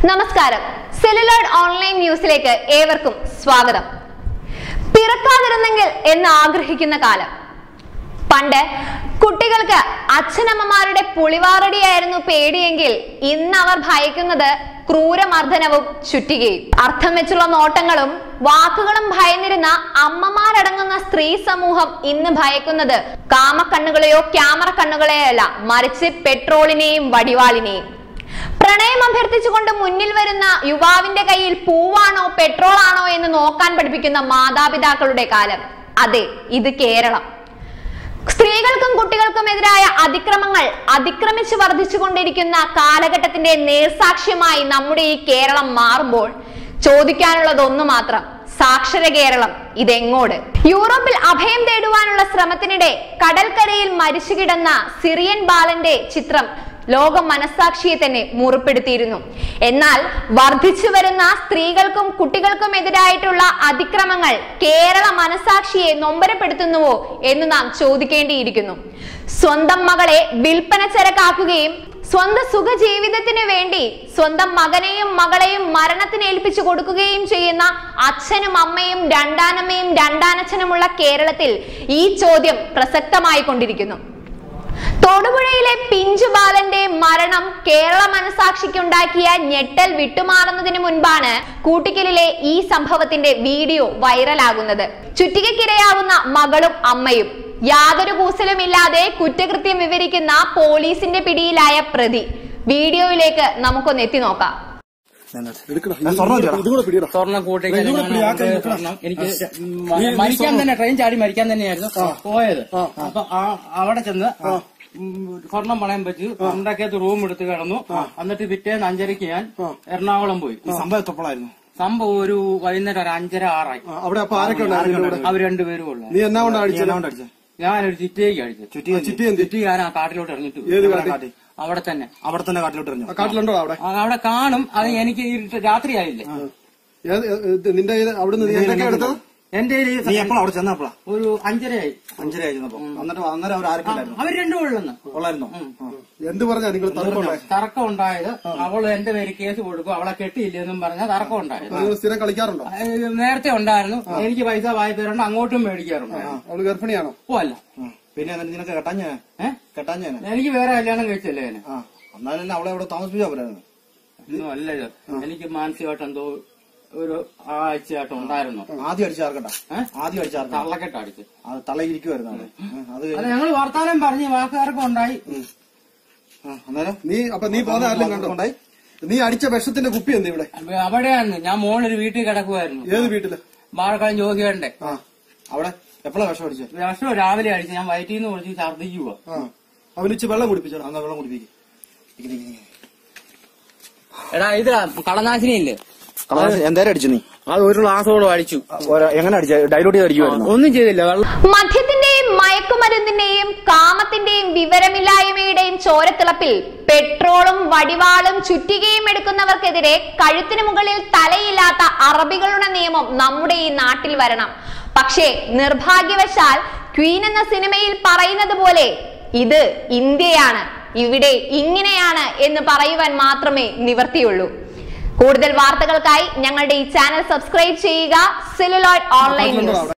നമസ്കാരം celluloid online ന്യൂസിലേക്ക് ഏവർക്കും സ്വാഗതം പിറക്കാതിരുന്നെങ്കിൽ എന്ന് ആഗ്രഹിക്കുന്ന കാലം പണ്ട് കുട്ടികൾക്ക് അച്ഛനമ്മമാരുടെ പുളിവാറടിയായിരുന്നു പേടിയെങ്കിൽ ഇന്ന് അവർ ഭയക്കുന്നത് ക്രൂരമർദ്ദനവും ചുറ്റികയും അർത്ഥം വെച്ചുള്ള നോട്ടങ്ങളും വാക്കുകളും ഭയന്നിരുന്ന അമ്മമാരടങ്ങുന്ന സ്ത്രീ സമൂഹം ഇന്ന് ഭയക്കുന്നത് കാമക്കണ്ണുകളെയോ ക്യാമറ കണ്ണുകളെയോ അല്ല മറിച്ച് പെട്രോളിനെയും വടിവാളിനെയും പ്രണയം അഭ്യർത്ഥിച്ചുകൊണ്ട് മുന്നിൽ വരുന്ന യുവാവിന്റെ കയ്യിൽ പൂവാണോ പെട്രോൾ ആണോ എന്ന് നോക്കാൻ പഠിപ്പിക്കുന്ന മാതാപിതാക്കളുടെ കാലം അതെ ഇത് കേരളം സ്ത്രീകൾക്കും കുട്ടികൾക്കും എതിരായ അതിക്രമങ്ങൾ അതിക്രമിച്ച് വർദ്ധിച്ചുകൊണ്ടിരിക്കുന്ന കാലഘട്ടത്തിന്റെ നേർസാക്ഷ്യമായി നമ്മുടെ ഈ കേരളം മാറുമ്പോൾ ചോദിക്കാനുള്ളത് ഒന്ന് മാത്രം സാക്ഷര കേരളം ഇതെങ്ങോട് യൂറോപ്പിൽ അഭയം തേടുവാനുള്ള ശ്രമത്തിനിടെ കടൽക്കരയിൽ മരിച്ചുകിടന്ന സിറിയൻ ബാലന്റെ ചിത്രം ലോക മനസാക്ഷിയെ തന്നെ മുറിപ്പെടുത്തിയിരുന്നു എന്നാൽ വർദ്ധിച്ചു വരുന്ന സ്ത്രീകൾക്കും കുട്ടികൾക്കും എതിരായിട്ടുള്ള അതിക്രമങ്ങൾ കേരള മനസാക്ഷിയെ നൊമ്പരപ്പെടുത്തുന്നുവോ എന്ന് നാം ചോദിക്കേണ്ടിയിരിക്കുന്നു സ്വന്തം മകളെ വിൽപ്പന ചരക്കാക്കുകയും സ്വന്തം സുഖജീവിതത്തിന് വേണ്ടി സ്വന്തം മകനെയും മകളെയും മരണത്തിന് ഏൽപ്പിച്ചു കൊടുക്കുകയും ചെയ്യുന്ന അച്ഛനും അമ്മയും രണ്ടാനമ്മയും രണ്ടാനച്ഛനുമുള്ള കേരളത്തിൽ ഈ ചോദ്യം പ്രസക്തമായി കൊണ്ടിരിക്കുന്നു തൊടുപുഴയിലെ പിഞ്ചു ബാലന്റെ മരണം കേരള മനസാക്ഷിക്കുണ്ടാക്കിയ ഞെട്ടൽ വിട്ടുമാറുന്നതിന് മുൻപാണ് കൂട്ടിക്കലിലെ ഈ സംഭവത്തിന്റെ വീഡിയോ വൈറലാകുന്നത് ചുറ്റികക്കിരയാവുന്ന മകളും അമ്മയും യാതൊരു കൂസലുമില്ലാതെ കുറ്റകൃത്യം വിവരിക്കുന്ന പോലീസിന്റെ പിടിയിലായ പ്രതി വീഡിയോയിലേക്ക് നമുക്കൊന്ന് എത്തി നോക്കാം എടുക്കടാ. ഞാൻ സ്വർണ്ണം ചേട്ടാ. ഇതും കൂടെ പിടിയടാ. സ്വർണ്ണം കൂട്ടിക്കൽ ഇതുകൂടെ പിടി, ആ കൈ വെക്കണം. സ്വർണ്ണം എനിക്ക് നീ- നീ മരിക്കാൻ സ്വർണ്ണം- തന്നെ ട്രെയിൻ ചാടി മരിക്കാൻ തന്നെയായിരുന്നു പോയത് ആ. അപ്പൊ ആ- അവിടെ ചെന്ന് ഉം, സ്വർണം പണയം വെച്ച് ഉണ്ടാക്കിയത് റൂം എടുത്ത് കിടന്നു എന്നിട്ട് പിറ്റേന്ന് അഞ്ചരക്ക് ഞാൻ എറണാകുളം പോയി ഈ സംഭവം എത്തപ്പോഴായിരുന്നു സംഭവം ഒരു വൈകുന്നേരം ഒരു അഞ്ചര ആറായി ആ, അവിടെ അപ്പൊ ആരൊക്കെ ഉണ്ടായിരുന്നു ഇതിന്റെ കൂടെ? അവർ രണ്ടുപേരും ഉള്ള നീ എന്നാ കൊണ്ടാ അടിച്ചത് എന്നാ അടിച്ചത് ഞാനൊരു ചിറ്റേക്ക് അടിച്ചു ചുറ്റി ചിറ്റി എന്ത് ചുറ്റി ഞാൻ ആ കാട്ടിലോട്ട് ഇറങ്ങിട്ട് പോയി. ഏത് എവിടെ കാട്ടി കാട്ടി? അവിടെ തന്നെ അവിടെ തന്നെ കാട്ടിലോട്ട് എറിഞ്ഞു ആ, കാട്ടിലുണ്ടോ അവിടെ ആ, അവിടെ കാണും അത് എനിക്ക് ഇരുട്ട് രാത്രിയായില്ലേ ഏത് ഏത് നിന്റെ കയ്യില് അവിടുന്ന് നീ എന്തൊക്കെ എടുത്തത് എന്റെ കയ്യില് നീ എപ്പോഴാ അവിടെ ചെന്നപ്പോഴാ ഒരു അഞ്ചരയായി അഞ്ചര ആയിരുന്നപ്പോ എന്നിട്ട് അന്നേരം അവർ ആരൊക്കെ ഉണ്ടായിരുന്നു അവർ രണ്ടും ഉള്ളെന്ന് ഉള്ളായിരുന്നോ എന്ത് പറഞ്ഞാ നിങ്ങൾ തർക്കമുണ്ടായി തർക്കം ഉണ്ടായത് അവള് എന്റെ പേര് കേസ് കൊടുക്കും അവളെ കെട്ടിയില്ലെന്നും പറഞ്ഞ തർക്കം ഉണ്ടായത് നിങ്ങൾ സ്ഥിരം കളിക്കാറുണ്ടോ അത് നേരത്തെ ഉണ്ടായിരുന്നു എനിക്ക് പൈസ വായ്പയുണ്ട് അങ്ങോട്ടും മേടിക്കാറുണ്ട് അവള് ഗർഭിണിയാണോ ഓ അല്ല ആ. പിന്നെ എന്നിട്ട് നിനക്ക് കെട്ടാഞ്ഞ ഏ കെട്ടാഞ്ഞ എനിക്ക് വേറെ കല്യാണം കഴിച്ചല്ലേ ഞാൻ ആ എന്നാലും എന്നെ അവളെ അവിടെ താമസിപ്പിച്ചാ പോരായിരുന്നു ഒന്നും അല്ല ഇത് എനിക്ക് മാനസികമായിട്ട് എന്തോ ഒരു ആഴ്ചയായിട്ട് ഉണ്ടായിരുന്നു ആദ്യം അടിച്ചാർക്കട്ടാ ഏ? ആദ്യം അടിച്ചാർക്ക തള്ളക്കെട്ട് അടിച്ച് അത് തളയിരിക്കുമായിരുന്നു അവിടെ ഏ, അത് അത് ഞങ്ങൾ വർത്താനം പറഞ്ഞ് വാക്കുകാർക്കും ഉണ്ടായി ആ, അന്നേരം നീ അപ്പൊ നീ പോകുന്ന ആരെങ്കിലും കണ്ടോ ഉണ്ടായി നീ അടിച്ച വിഷത്തിന്റെ കുപ്പി എന്ത് ഇവിടെ അവിടെയാണ് ഞാൻ മോളൊരു വീട്ടിൽ കിടക്കുമായിരുന്നു ഏത് വീട്ടില് വാഴക്കളം ജോഗിയുണ്ട് ആ അവിടെ എപ്പോഴാ വിഷം അടിച്ചത് വിഷം രാവിലെ അടിച്ച് ഞാൻ വയറ്റിൽ നിന്ന് കുറിച്ച് ഛർദ്ദിക്കുക ആ അവനിച്ച് വെള്ളം കുടിപ്പിച്ചോ അന്ന് വെള്ളം കുടിപ്പിക്കും എടാ ഇത് കളനാശിനി ഇല്ലേ എന്തായാലും അടിച്ചു നീ അത് ഒരു ഗ്ലാസോളം അടിച്ചു ഒരു- എങ്ങനെ അടിച്ച ഡൈലൂട്ട് ചെയ്ത് അടിക്കുമായിരുന്നു ഒന്നും ചെയ്തില്ല വെള്ളം മദ്യത്തിന്റെയും മയക്കുമരുന്നിന്റെയും കാമത്തിന്റെയും വിവരമില്ലായ്മയുടെയും ചോരത്തിളപ്പിൽ പെട്രോളും വടിവാളും ചുറ്റികയും എടുക്കുന്നവർക്കെതിരെ കഴുത്തിന് മുകളിൽ തലയില്ലാത്ത അറബികളുടെ നിയമം നമ്മുടെ ഈ നാട്ടിൽ വരണം പക്ഷേ നിർഭാഗ്യവശാൽ ക്വീൻ എന്ന സിനിമയിൽ പറയുന്നത് പോലെ ഇത് ഇന്ത്യയാണ് ഇവിടെ ഇങ്ങനെയാണ് എന്ന് പറയുവാൻ മാത്രമേ നിവർത്തിയുള്ളൂ കൂടുതൽ വാർത്തകൾക്കായി ഞങ്ങളുടെ ഈ ചാനൽ സബ്സ്ക്രൈബ് ചെയ്യുക സെല്ലുലോയിഡ് ഓൺലൈൻ കാട്ടിലുണ്ടോ ന്യൂസ് അവിടെ